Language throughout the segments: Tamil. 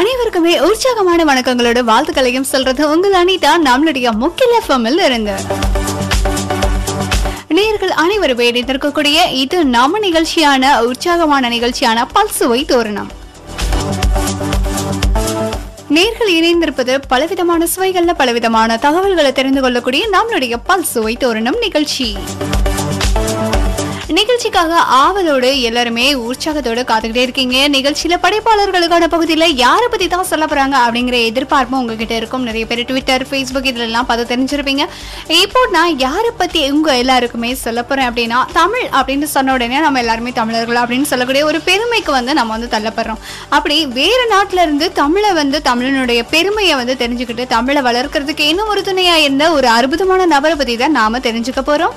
அனைவருக்குமே உற்சாகமான வணக்கங்களோட வாழ்த்துக்களையும் சொல்றது உங்கள் அனிதா நம்மளுடைய முக்கிய எஃப்எம்மில் இருந்து நேர்கள் அனைவரும் வேண்டியிருக்கக்கூடிய இது நம்ம நிகழ்ச்சியான உற்சாகமான நிகழ்ச்சியான பல்சுவை தோரணம் நேர்கள் இணைந்திருப்பது பலவிதமான சுவைகள்ல பலவிதமான தகவல்களை தெரிந்து கொள்ளக்கூடிய நம்மளுடைய பல்சுவை தோரணம் நிகழ்ச்சி நிகழ்ச்சிக்காக ஆவலோடு எல்லாருமே உற்சாகத்தோடு காத்துக்கிட்டே இருக்கீங்க நிகழ்ச்சியில படைப்பாளர்களுக்கான பகுதியில யாரை பத்தி தான் சொல்ல போறாங்க அப்படிங்கிற எதிர்பார்ப்பும் உங்ககிட்ட இருக்கும் நிறைய பேர் ட்விட்டர் ஃபேஸ்புக் இதுல எல்லாம் பார்த்து தெரிஞ்சிருப்பீங்க இப்போ நான் யாரை பத்தி உங்க எல்லாருக்குமே சொல்ல போறேன் அப்படின்னா தமிழ் அப்படின்னு சொன்ன உடனே நம்ம எல்லாருமே தமிழர்கள் அப்படின்னு சொல்லக்கூடிய ஒரு பெருமைக்கு வந்து நம்ம வந்து தள்ளப்படுறோம் அப்படி வேற நாட்டுல இருந்து தமிழை வந்து தமிழனுடைய பெருமையை வந்து தெரிஞ்சுக்கிட்டு தமிழை வளர்க்கறதுக்கு இன்னும் ஒரு துணையா இருந்த ஒரு அற்புதமான நபரை பத்தி தான் நாம தெரிஞ்சுக்க போறோம்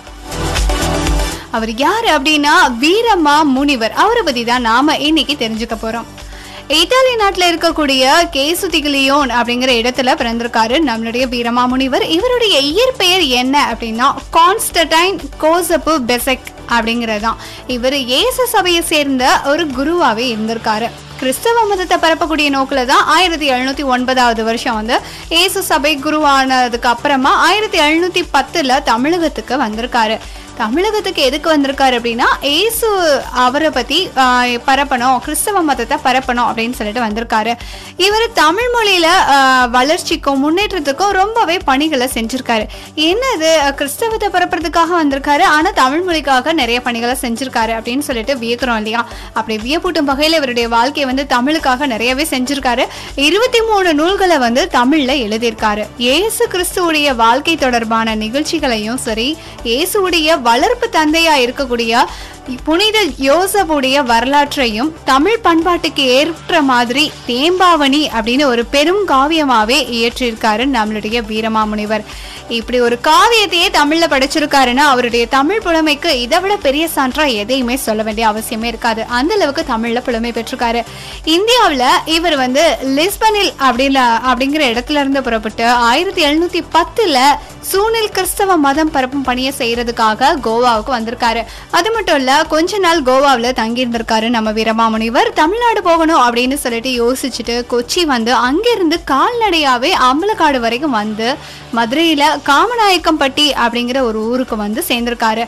அவர் யாரு அப்படின்னா வீரமா முனிவர் அவரை பத்தி தான் நாம இன்னைக்கு தெரிஞ்சுக்க போறோம் இத்தாலி நாட்டுல இருக்கக்கூடிய கேசுதிகிலியோன் அப்படிங்கிற இடத்துல பிறந்திருக்காரு நம்மளுடைய வீரமா முனிவர் இவருடைய இயற்பெயர் என்ன அப்படின்னா கான்ஸ்டடைன் கோசப்பு பெசக் அப்படிங்கறதுதான் இவர் இயேசு சபையை சேர்ந்த ஒரு குருவாவே இருந்திருக்காரு கிறிஸ்தவ மதத்தை பரப்பக்கூடிய நோக்கில் தான் ஆயிரத்தி எழுநூத்தி ஒன்பதாவது வருஷம் வந்து இயேசு சபை குருவானதுக்கு அப்புறமா ஆயிரத்தி எழுநூத்தி பத்துல தமிழகத்துக்கு வந்திருக்காரு தமிழகத்துக்கு எதுக்கு வந்திருக்காரு அப்படின்னா ஏசு அவரை பத்தி ஆஹ், பரப்பணும் கிறிஸ்தவ மதத்தை பரப்பணும் அப்படின்னு சொல்லிட்டு வந்திருக்காரு இவர் தமிழ் மொழியில ஆஹ், வளர்ச்சிக்கும் முன்னேற்றத்துக்கும் ரொம்பவே பணிகளை செஞ்சிருக்காரு என்னது கிறிஸ்தவத்தை பரப்புறதுக்காக வந்திருக்காரு ஆனா தமிழ் மொழிக்காக நிறைய பணிகளை செஞ்சிருக்காரு அப்படின்னு சொல்லிட்டு வியக்கிறோம் இல்லையா அப்படி வியப்பூட்டும் வகையில இவருடைய வாழ்க்கையை வந்து தமிழுக்காக நிறையவே செஞ்சிருக்காரு இருபத்தி மூணு நூல்களை வந்து தமிழ்ல எழுதியிருக்காரு இயேசு கிறிஸ்துவுடைய வாழ்க்கை தொடர்பான நிகழ்ச்சிகளையும் சரி இயேசுவுடைய வளர்ப்பு தந்தையா இருக்கக்கூடிய புனித யோசபுடைய வரலாற்றையும் தமிழ் பண்பாட்டுக்கு ஏற்ற மாதிரி தேம்பாவணி அப்படின்னு ஒரு பெரும் காவியமாவே இயற்றியிருக்காரு நம்மளுடைய வீரமாமுனிவர் இப்படி ஒரு காவியத்தையே தமிழ்ல படைச்சிருக்காருன்னா அவருடைய தமிழ் புலமைக்கு இதை விட பெரிய சான்றா எதையுமே சொல்ல வேண்டிய அவசியமே இருக்காது அந்த அளவுக்கு தமிழ்ல புலமை பெற்றிருக்காரு இந்தியாவுல இவர் வந்து லிஸ்பனில் அப்படில அப்படிங்கிற இடத்துல இருந்து புறப்பட்டு ஆயிரத்தி எழுநூத்தி பத்துல சூனில் கிறிஸ்தவ மதம் பரப்பும் பணியை செய்யறதுக்காக கோவாவுக்கு வந்திருக்காரு அது மட்டும் இல்ல கொஞ்ச நாள் கோவாவுல தங்கி இருந்திருக்காரு நம்ம வீரமாமுனிவர் தமிழ்நாடு போகணும் அப்படின்னு சொல்லிட்டு யோசிச்சுட்டு கொச்சி வந்து அங்கிருந்து கால்நடையாவே அம்பலக்காடு வரைக்கும் வந்து மதுரையில காமநாயக்கம்பட்டி அப்படிங்கிற ஒரு ஊருக்கு வந்து சேர்ந்திருக்காரு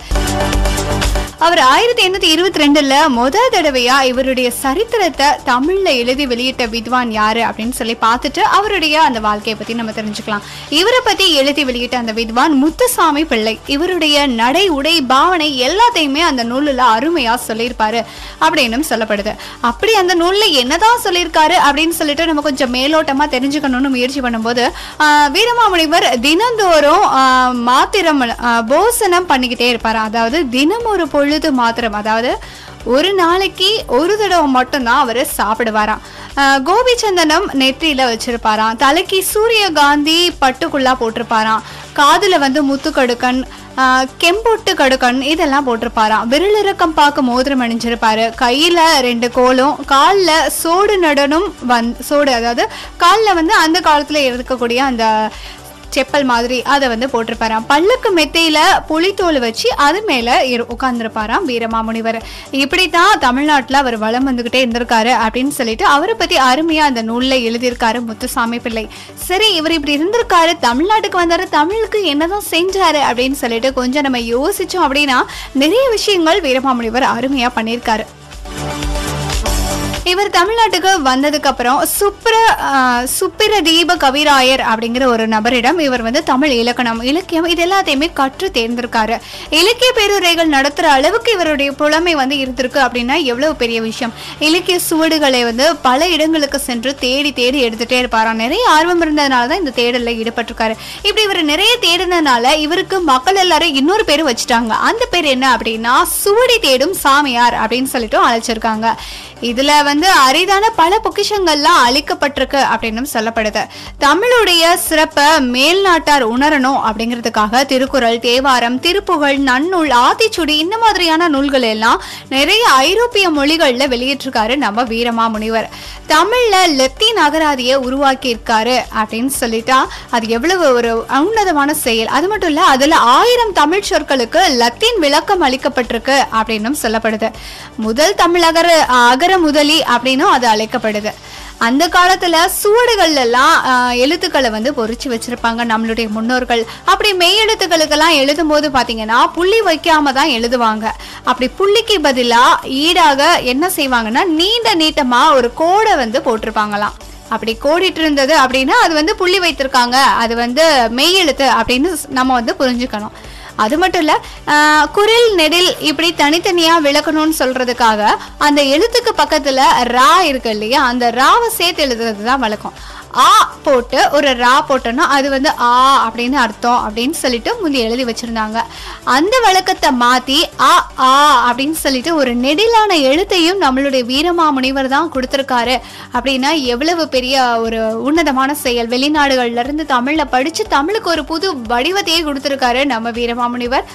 அவர் ஆயிரத்தி எண்ணூத்தி இருபத்தி ரெண்டுல முத தடவையா இவருடைய சரித்திரத்தை தமிழ்ல எழுதி வெளியிட்ட வித்வான் யாரு அப்படின்னு சொல்லி பார்த்துட்டு அவருடைய அந்த வாழ்க்கையை பத்தி நம்ம தெரிஞ்சுக்கலாம் இவரை பத்தி எழுதி வெளியிட்ட அந்த வித்வான் முத்துசாமி பிள்ளை இவருடைய நடை உடை பாவனை எல்லாத்தையுமே அந்த நூல்ல அருமையா சொல்லியிருப்பாரு அப்படின்னு சொல்லப்படுது அப்படி அந்த நூல்ல என்னதான் சொல்லியிருக்காரு அப்படின்னு சொல்லிட்டு நம்ம கொஞ்சம் மேலோட்டமா தெரிஞ்சுக்கணும்னு முயற்சி பண்ணும்போது ஆஹ், வீரமாமுனிவர் தினந்தோறும் ஆஹ், மாத்திரம் ஆஹ், போசனம் பண்ணிக்கிட்டே இருப்பாரு அதாவது தினம் ஒரு பொழுது மாத்திரம் அதாவது ஒரு நாளைக்கு ஒரு தடவை மட்டும்தான் அவர் சாப்பிடுவாராம் ஆஹ், கோபிச்சந்தனம் நெற்றியில வச்சிருப்பாராம் தலைக்கு சூரியகாந்தி பட்டுக்குள்ளா போட்டிருப்பாராம் காதுல வந்து முத்துக்கடுக்கன் ஆஹ், கெம்பொட்டு கடுக்கன் இதெல்லாம் போட்டிருப்பாராம் விரலிறக்கம் பார்க்க மோதிரம் அணிஞ்சிருப்பாரு கையில ரெண்டு கோலும் கால்ல சோடு நடனும் வந் சோடு அதாவது கால்ல வந்து அந்த காலத்துல இருக்கக்கூடிய அந்த செப்பல் மாதிரி அதை வந்து போட்டிருப்பாராம் பல்லுக்கு மெத்தையில புலித்தோல் வச்சு அது மேல இரு- உட்கார்ந்திருப்பாராம் வீரமாமுனிவர் இப்படித்தான் தமிழ்நாட்டுல அவர் வலம் வந்துகிட்டே இருந்திருக்காரு அப்படின்னு சொல்லிட்டு அவரை பத்தி அருமையா அந்த நூல்ல எழுதியிருக்காரு முத்துசாமி பிள்ளை சரி இவர் இப்படி இருந்திருக்காரு தமிழ்நாட்டுக்கு வந்தாரு தமிழுக்கு என்னதான் செஞ்சாரு அப்படின்னு சொல்லிட்டு கொஞ்சம் நம்ம யோசிச்சோம் அப்படின்னா நிறைய விஷயங்கள் வீரமாமுனிவர் அருமையா பண்ணியிருக்காரு இவர் தமிழ்நாட்டுக்கு வந்ததுக்கு அப்புறம் சுப்ர ஆஹ், சுப்பிர தீப கவிராயர் அப்படிங்கிற ஒரு நபரிடம் இவர் வந்து தமிழ் இலக்கணம் இலக்கியம் இது எல்லாத்தையுமே கற்று தேர்ந்திருக்காரு இலக்கிய பேருரைகள் நடத்துற அளவுக்கு இவருடைய புலமை வந்து இருந்திருக்கு அப்படின்னா எவ்வளவு பெரிய விஷயம் இலக்கிய சுவடுகளை வந்து பல இடங்களுக்கு சென்று தேடி தேடி எடுத்துட்டே இருப்பாராம் நிறைய ஆர்வம் இருந்ததுனால தான் இந்த தேடல்ல ஈடுபட்டிருக்காரு இப்படி இவர் நிறைய தேடினதுனால இவருக்கு மக்கள் எல்லாரும் இன்னொரு பேர் வச்சுட்டாங்க அந்த பேர் என்ன அப்படின்னா சுவடி தேடும் சாமியார் அப்படின்னு சொல்லிட்டு அழைச்சிருக்காங்க இதுல வந்து அரிதான பல பொக்கிஷங்கள்லாம் அளிக்கப்பட்டிருக்கு அப்படின்னு சொல்லப்படுது தமிழுடைய சிறப்பை மேல்நாட்டார் உணரணும் அப்படிங்கிறதுக்காக திருக்குறள் தேவாரம் திருப்புகழ் நன்னூல் ஆத்திச்சுடி இந்த மாதிரியான நூல்கள் எல்லாம் நிறைய ஐரோப்பிய மொழிகள்ல வெளியிட்டிருக்காரு நம்ம வீரமா முனிவர் தமிழ்ல லத்தீன் அகராதியை உருவாக்கி இருக்காரு அப்படின்னு சொல்லிட்டா அது எவ்வளவு ஒரு உன்னதமான செயல் அது மட்டும் இல்ல அதுல ஆயிரம் தமிழ் சொற்களுக்கு லத்தீன் விளக்கம் அளிக்கப்பட்டிருக்கு அப்படின்னும் சொல்லப்படுது முதல் தமிழ் அகர அகர முதலி அப்படின்னும் அது அழைக்கப்படுது அந்த காலத்துல சுவடுகள்ல எல்லாம் ஆஹ், எழுத்துக்களை வந்து பொறிச்சு வச்சிருப்பாங்க நம்மளுடைய முன்னோர்கள் அப்படி மெய் எழுத்துக்களுக்கெல்லாம் எழுதும் போது பாத்தீங்கன்னா புள்ளி வைக்காம தான் எழுதுவாங்க அப்படி புள்ளிக்கு பதிலா ஈடாக என்ன செய்வாங்கன்னா நீண்ட நீட்டமா ஒரு கோடை வந்து போட்டிருப்பாங்களாம் அப்படி கோடிட்டு இருந்தது அப்படின்னா அது வந்து புள்ளி வைத்திருக்காங்க அது வந்து மெய் எழுத்து அப்படின்னு நம்ம வந்து புரிஞ்சுக்கணும் அது மட்டும் இல்ல ஆஹ், குரில் நெடில் இப்படி தனித்தனியா விளக்கணும்னு சொல்றதுக்காக அந்த எழுத்துக்கு பக்கத்துல ரா இருக்கு இல்லையா அந்த ராவை சேர்த்து எழுதுறது தான் வழக்கம் ஆ போட்டு ஒரு ரா போட்டோம்னா அது வந்து ஆ அப்படின்னு அர்த்தம் அப்படின்னு சொல்லிட்டு முந்தி எழுதி வச்சிருந்தாங்க அந்த வழக்கத்தை மாத்தி ஆ ஆ அப்படின்னு சொல்லிட்டு ஒரு நெடிலான எழுத்தையும் நம்மளுடைய வீரமாமுனிவர் தான் கொடுத்திருக்காரு அப்படின்னா எவ்வளவு பெரிய ஒரு உன்னதமான செயல் வெளிநாடுகள்ல இருந்து தமிழ்ல படிச்சு தமிழுக்கு ஒரு புது வடிவத்தையே கொடுத்திருக்காரு நம்ம வீரமாமுனிவர்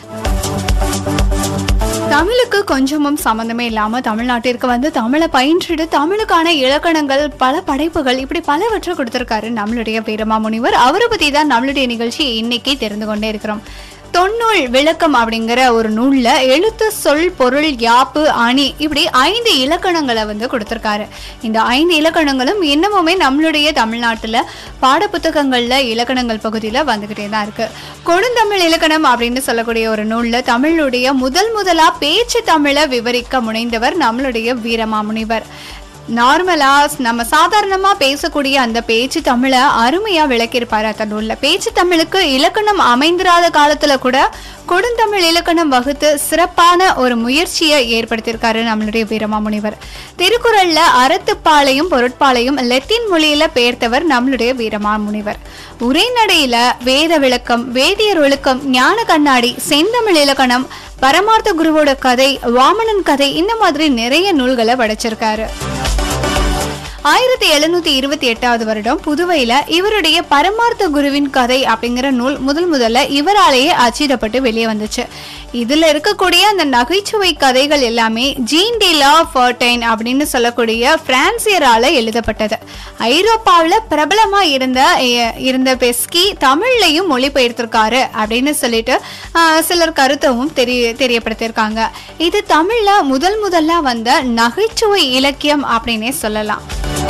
தமிழுக்கு கொஞ்சமும் சம்மந்தமே இல்லாம தமிழ்நாட்டிற்கு வந்து தமிழை பயின்றிட்டு தமிழுக்கான இலக்கணங்கள் பல படைப்புகள் இப்படி பலவற்றை கொடுத்திருக்காரு நம்மளுடைய வீரமாமுனிவர் அவரை பத்தி தான் நம்மளுடைய நிகழ்ச்சி இன்னைக்கு தெரிந்து கொண்டே இருக்கிறோம் தொன்னூல் விளக்கம் அப்படிங்கிற ஒரு நூல்ல எழுத்து சொல் பொருள் யாப்பு அணி இப்படி ஐந்து இலக்கணங்களை வந்து கொடுத்திருக்காரு இந்த ஐந்து இலக்கணங்களும் இன்னமுமே நம்மளுடைய தமிழ்நாட்டுல பாடப்புத்தகங்கள்ல இலக்கணங்கள் பகுதியில வந்துகிட்டே தான் இருக்கு கொடுந்தமிழ் இலக்கணம் அப்படின்னு சொல்லக்கூடிய ஒரு நூல்ல தமிழுடைய முதல் முதலா பேச்சு தமிழை விவரிக்க முனைந்தவர் நம்மளுடைய வீரமாமுனிவர் நார்மலா நம்ம சாதாரணமா பேசக்கூடிய அந்த பேச்சு தமிழை அருமையா விளக்கியிருப்பாரு அந்த நூல்ல பேச்சு தமிழுக்கு இலக்கணம் அமைந்திராத காலத்துல கூட கொடுந்தமிழ் இலக்கணம் வகுத்து சிறப்பான ஒரு முயற்சியை ஏற்படுத்தியிருக்காரு நம்மளுடைய வீரமாமுனிவர் திருக்குறள்ல அறத்துப்பாலையும் பொருட்பாலையும் லெத்தின் மொழியில பெயர்த்தவர் நம்மளுடைய வீரமாமுனிவர் உரைநடையில வேத விளக்கம் வேதியர் ஒழுக்கம் ஞான கண்ணாடி செந்தமிழ் இலக்கணம் பரமார்த்த குருவோட கதை வாமனன் கதை இந்த மாதிரி நிறைய நூல்களை படைச்சிருக்காரு ஆயிரத்தி எழுநூத்தி இருபத்தி எட்டாவது வருடம் புதுவையில இவருடைய பரமார்த்த குருவின் கதை அப்படிங்கிற நூல் முதல் முதல்ல இவராலேயே அச்சிடப்பட்டு வெளியே வந்துச்சு இதுல இருக்கக்கூடிய அந்த நகைச்சுவை கதைகள் எல்லாமே ஜீன் டி லா ஃபர்டைன் அப்படின்னு சொல்லக்கூடிய பிரான்சியரால எழுதப்பட்டது ஐரோப்பாவில் பிரபலமா இருந்த எ- இருந்த பெஸ்கி தமிழ்லையும் மொழிபெயர்த்திருக்காரு அப்படின்னு சொல்லிட்டு ஆஹ், சிலர் கருத்தவும் தெரிய தெரியப்படுத்தியிருக்காங்க இது தமிழ்ல முதல் முதல்ல வந்த நகைச்சுவை இலக்கியம் அப்படின்னே சொல்லலாம்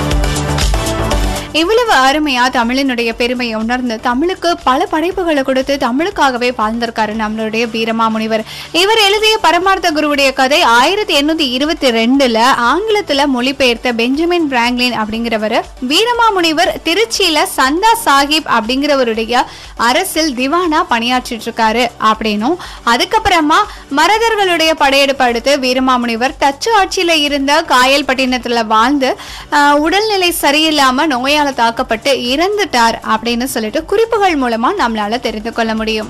இவ்வளவு அருமையா தமிழினுடைய பெருமையை உணர்ந்து தமிழுக்கு பல படைப்புகளை கொடுத்து தமிழுக்காகவே வாழ்ந்திருக்காரு நம்மளுடைய வீரமாமுனிவர் இவர் எழுதிய பரமார்த்த குருவுடைய கதை ஆயிரத்தி எண்ணூத்தி இருபத்தி ரெண்டுல ஆங்கிலத்துல மொழிபெயர்த்த பெஞ்சமின் பிராங்க்லின் அப்படிங்கிறவர் வீரமாமுனிவர் திருச்சியில சந்தா சாஹிப் அப்படிங்கிறவருடைய அரசில் திவானா பணியாற்றிட்டு இருக்காரு அப்படின்னும் அதுக்கப்புறமா மரதர்களுடைய படையெடுப்பு அடுத்து வீரமாமுனிவர் டச்சு ஆட்சியில இருந்த காயல்பட்டினத்துல வாழ்ந்து ஆஹ், உடல்நிலை சரியில்லாம நோயால தாக்கப்பட்டு இறந்துட்டார் அப்படின்னு சொல்லிட்டு குறிப்புகள் மூலமா நம்மளால தெரிந்து கொள்ள முடியும்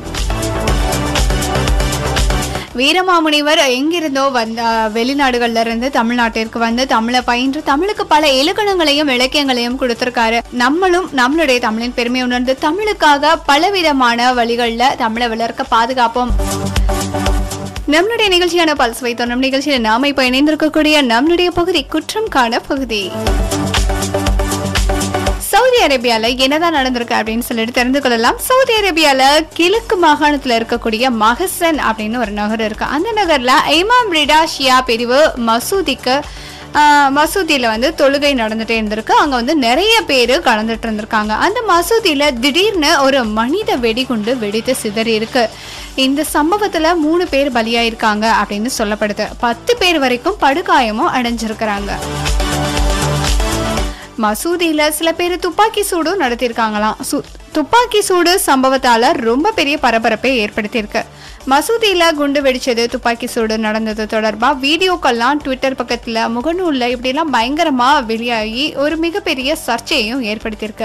வீரமாமுனிவர் எங்கிருந்தோ வந்த வெளிநாடுகள்ல இருந்து தமிழ்நாட்டிற்கு வந்து தமிழை பயின்று தமிழுக்கு பல இலக்கணங்களையும் இலக்கியங்களையும் கொடுத்திருக்காரு நம்மளும் நம்மளுடைய தமிழின் பெருமை உணர்ந்து தமிழுக்காக பலவிதமான வழிகள்ல தமிழை வளர்க்க பாதுகாப்போம் நம்மளுடைய நிகழ்ச்சியான பல்ஸ் வைத்தோம் நம் நிகழ்ச்சியில் நாம இப்ப இணைந்திருக்கக்கூடிய நம்மளுடைய பகுதி குற்றம் காண பகுதி சவுதி அரேபியால என்னதான் நடந்திருக்கு அப்படின்னு சொல்லிட்டு தெரிந்து கொள்ளலாம் சவுதி அரேபியால கிழக்கு மாகாணத்துல இருக்கக்கூடிய மஹசன் அப்படின்னு ஒரு நகர் இருக்கு அந்த நகர்ல இமாம் ரிடா ஷியா பிரிவு மசூதிக்கு ஆஹ், மசூதியில வந்து தொழுகை நடந்துட்டே இருந்திருக்கு அங்க வந்து நிறைய பேர் கலந்துட்டு இருந்திருக்காங்க அந்த மசூதியில திடீர்னு ஒரு மனித வெடிகுண்டு வெடித்து சிதறி இருக்கு இந்த சம்பவத்துல மூணு பேர் பலியாயிருக்காங்க அப்படின்னு சொல்லப்படுது பத்து பேர் வரைக்கும் படுகாயமும் அடைஞ்சிருக்கிறாங்க மசூதியில சில பேர் துப்பாக்கி சூடும் நடத்தியிருக்காங்களாம் சு- துப்பாக்கி சூடு சம்பவத்தால ரொம்ப பெரிய பரபரப்பை ஏற்படுத்தியிருக்கு மசூதியில குண்டு வெடிச்சது துப்பாக்கி சூடு நடந்தது தொடர்பா வீடியோக்கெல்லாம் ட்விட்டர் பக்கத்துல முகநூல்ல இப்படிலாம் பயங்கரமா வெளியாகி ஒரு மிகப்பெரிய சர்ச்சையையும் ஏற்படுத்தியிருக்கு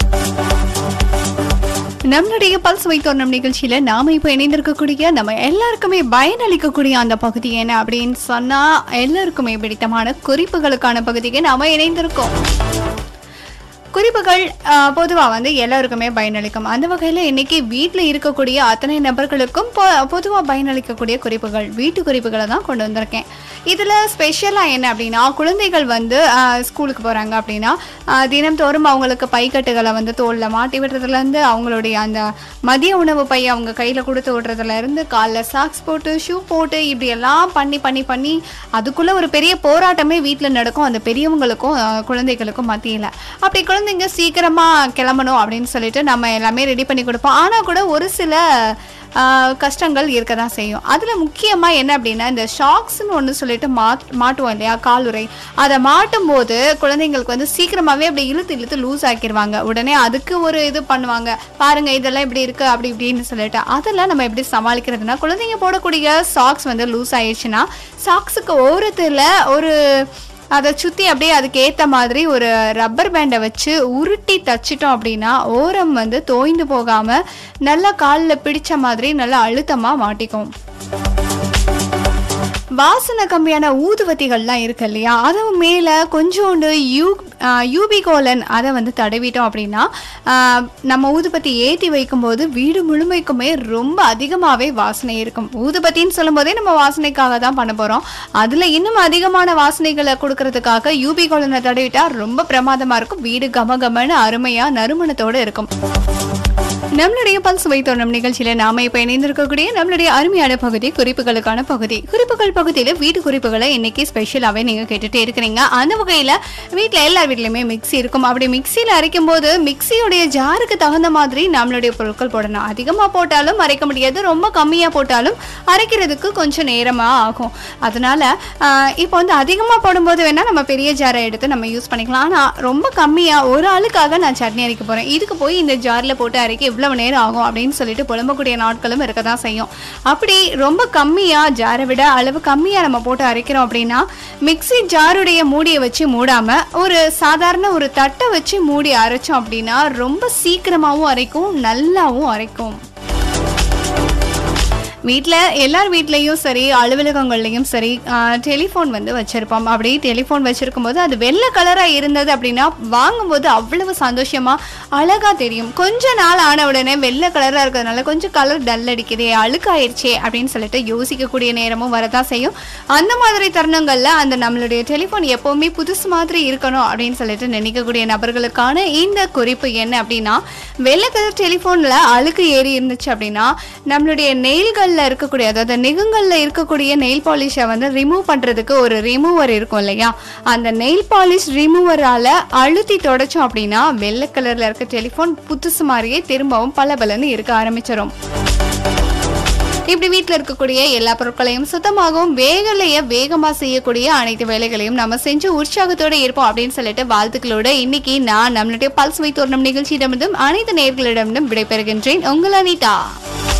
நம்மளுடைய பல்ஸ் வைத்தோர்ணம் நிகழ்ச்சியில நாம இப்ப இணைந்திருக்கக்கூடிய நம்ம எல்லாருக்குமே பயனளிக்கக்கூடிய அந்த பகுதி என்ன அப்படின்னு சொன்னா எல்லாருக்குமே பிடித்தமான குறிப்புகளுக்கான பகுதிக்கு நாம இணைந்திருக்கோம் குறிப்புகள் பொதுவாக வந்து எல்லாருக்குமே பயனளிக்கும் அந்த வகையில் இன்னைக்கு வீட்டில் இருக்கக்கூடிய அத்தனை நபர்களுக்கும் பொதுவாக பயனளிக்கக்கூடிய குறிப்புகள் வீட்டு குறிப்புகளை தான் கொண்டு வந்திருக்கேன் இதில் ஸ்பெஷலாக என்ன அப்படின்னா குழந்தைகள் வந்து ஆஹ், ஸ்கூலுக்கு போகிறாங்க அப்படின்னா ஆஹ், தினம்தோறும் அவங்களுக்கு பைக்கட்டுகளை வந்து தோளில் மாட்டி விடுறதுலேருந்து அவங்களுடைய அந்த மதிய உணவு பை அவங்க கையில் கொடுத்து விடுறதுல இருந்து காலில் சாக்ஸ் போட்டு ஷூ போட்டு இப்படி எல்லாம் பண்ணி பண்ணி பண்ணி அதுக்குள்ளே ஒரு பெரிய போராட்டமே வீட்டில் நடக்கும் அந்த பெரியவங்களுக்கும் ஆஹ், குழந்தைகளுக்கும் மத்தியில் அப்படி குழந்தைங்க சீக்கிரமாக கிளம்பணும் அப்படின்னு சொல்லிட்டு நம்ம எல்லாமே ரெடி பண்ணி கொடுப்போம் ஆனால் கூட ஒரு சில ஆஹ், கஷ்டங்கள் இருக்க தான் செய்யும் அதில் முக்கியமாக என்ன அப்படின்னா இந்த ஷாக்ஸ்னு ஒன்று சொல்லிட்டு மாட் மாட்டுவோம் இல்லையா காலுறை அதை மாட்டும் போது குழந்தைங்களுக்கு வந்து சீக்கிரமாகவே அப்படி இழுத்து இழுத்து லூஸ் ஆக்கிடுவாங்க உடனே அதுக்கு ஒரு இது பண்ணுவாங்க பாருங்க இதெல்லாம் இப்படி இருக்கு அப்படி இப்படின்னு சொல்லிட்டு அதெல்லாம் நம்ம எப்படி சமாளிக்கிறதுனா குழந்தைங்க போடக்கூடிய சாக்ஸ் வந்து லூஸ் ஆயிடுச்சுன்னா சாக்ஸுக்கு ஓரத்தில் ஒரு அதை சுற்றி அப்படியே அதுக்கு ஏற்ற மாதிரி ஒரு ரப்பர் பேண்டை வச்சு உருட்டி தச்சிட்டோம் அப்படின்னா ஓரம் வந்து தோய்ந்து போகாமல் நல்லா காலில் பிடிச்ச மாதிரி நல்லா அழுத்தமாக மாட்டிக்கும் வாசனை கம்மியான ஊதுவத்திகள்லாம் இருக்கு இல்லையா அது மேலே கொஞ்சோண்டு யூ யூபி கோலன் அதை வந்து தடவிட்டோம் அப்படின்னா ஆஹ், நம்ம ஊதுபத்தி ஏற்றி வைக்கும்போது வீடு முழுமைக்குமே ரொம்ப அதிகமாகவே வாசனை இருக்கும் ஊதுபத்தின்னு சொல்லும்போதே நம்ம வாசனைக்காக தான் பண்ண போகிறோம் அதில் இன்னும் அதிகமான வாசனைகளை கொடுக்கறதுக்காக யூபி கோலனை தடவிட்டா ரொம்ப பிரமாதமாக இருக்கும் வீடு கம கமன்னு அருமையாக நறுமணத்தோடு இருக்கும் நம்மளுடைய பல் சுவை தோணும் நிகழ்ச்சியில நாம இப்ப இணைந்திருக்கக்கூடிய நம்மளுடைய அருமையான பகுதி குறிப்புகளுக்கான பகுதி குறிப்புகள் பகுதியில வீட்டு குறிப்புகளை இன்னைக்கு ஸ்பெஷலாவே நீங்க கேட்டுட்டே இருக்கிறீங்க அந்த வகையில வீட்ல எல்லார் வீட்லயுமே மிக்ஸி இருக்கும் அப்படி மிக்ஸியில அரைக்கும் போது மிக்ஸியுடைய ஜாருக்கு தகுந்த மாதிரி நம்மளுடைய பொருட்கள் போடணும் அதிகமா போட்டாலும் அரைக்க முடியாது ரொம்ப கம்மியா போட்டாலும் அரைக்கிறதுக்கு கொஞ்சம் நேரமா ஆகும் அதனால ஆஹ், இப்போ வந்து அதிகமா போடும்போது வேணா நம்ம பெரிய ஜாரை எடுத்து நம்ம யூஸ் பண்ணிக்கலாம் ஆனா ரொம்ப கம்மியா ஒரு ஆளுக்காக நான் சட்னி அரைக்க போறேன் இதுக்கு போய் இந்த ஜார்ல போட்டு அரைக்க இவ்வளவு நேரம் ஆகும் அப்படின்னு சொல்லிட்டு புலம்பக்கூடிய நாட்களும் இருக்க தான் செய்யும் அப்படி ரொம்ப கம்மியா ஜாரை விட அளவு கம்மியா நம்ம போட்டு அரைக்கிறோம் அப்படின்னா மிக்ஸி ஜாருடைய மூடியை வச்சு மூடாம ஒரு சாதாரண ஒரு தட்டை வச்சு மூடி அரைச்சோம் அப்படின்னா ரொம்ப சீக்கிரமாவும் அரைக்கும் நல்லாவும் அரைக்கும் வீட்டில் எல்லார் வீட்லேயும் சரி அலுவலகங்கள்லையும் சரி டெலிஃபோன் வந்து வச்சுருப்போம் அப்படி டெலிஃபோன் வச்சுருக்கும் போது அது வெள்ளை கலராக இருந்தது அப்படின்னா வாங்கும்போது அவ்வளவு சந்தோஷமாக அழகாக தெரியும் கொஞ்ச நாள் ஆன உடனே வெள்ளை கலராக இருக்கிறதுனால கொஞ்சம் கலர் டல் அடிக்குதே அழுக்காயிருச்சே அப்படின்னு சொல்லிட்டு யோசிக்கக்கூடிய நேரமும் வரதான் செய்யும் அந்த மாதிரி தருணங்களில் அந்த நம்மளுடைய டெலிஃபோன் எப்போவுமே புதுசு மாதிரி இருக்கணும் அப்படின்னு சொல்லிட்டு நினைக்கக்கூடிய நபர்களுக்கான இந்த குறிப்பு என்ன அப்படின்னா வெள்ளை கலர் டெலிஃபோனில் அழுக்கு ஏறி இருந்துச்சு அப்படின்னா நம்மளுடைய நெயில்களில் இருக்கக்கூடிய அதாவது நெகுங்களில் இருக்கக்கூடிய நெயில் பாலிஷை வந்து ரிமூவ் பண்ணுறதுக்கு ஒரு ரிமூவர் இருக்கும் இல்லையா அந்த நெயில் பாலிஷ் ரிமூவரால் அழுத்தி தொடச்சோம் அப்படின்னா வெள்ளை கலரில் இருக்க டெலிஃபோன் புதுசு மாதிரியே திரும்பவும் பளபளன்னு இருக்க ஆரம்பிச்சிடும் இப்படி வீட்டில் இருக்கக்கூடிய எல்லா பொருட்களையும் சுத்தமாகவும் வேகலைய வேகமாக செய்யக்கூடிய அனைத்து வேலைகளையும் நம்ம செஞ்சு உற்சாகத்தோட இருப்போம் அப்படின்னு சொல்லிட்டு வாழ்த்துக்களோட இன்னைக்கு நான் நம்மளுடைய பல்ஸ் வைத்தோர்ணம் நிகழ்ச்சியிடமிருந்தும் அனைத்து நேர்களிடமிருந்தும் விடைபெறுகின்றேன் உங்கள் அனிதா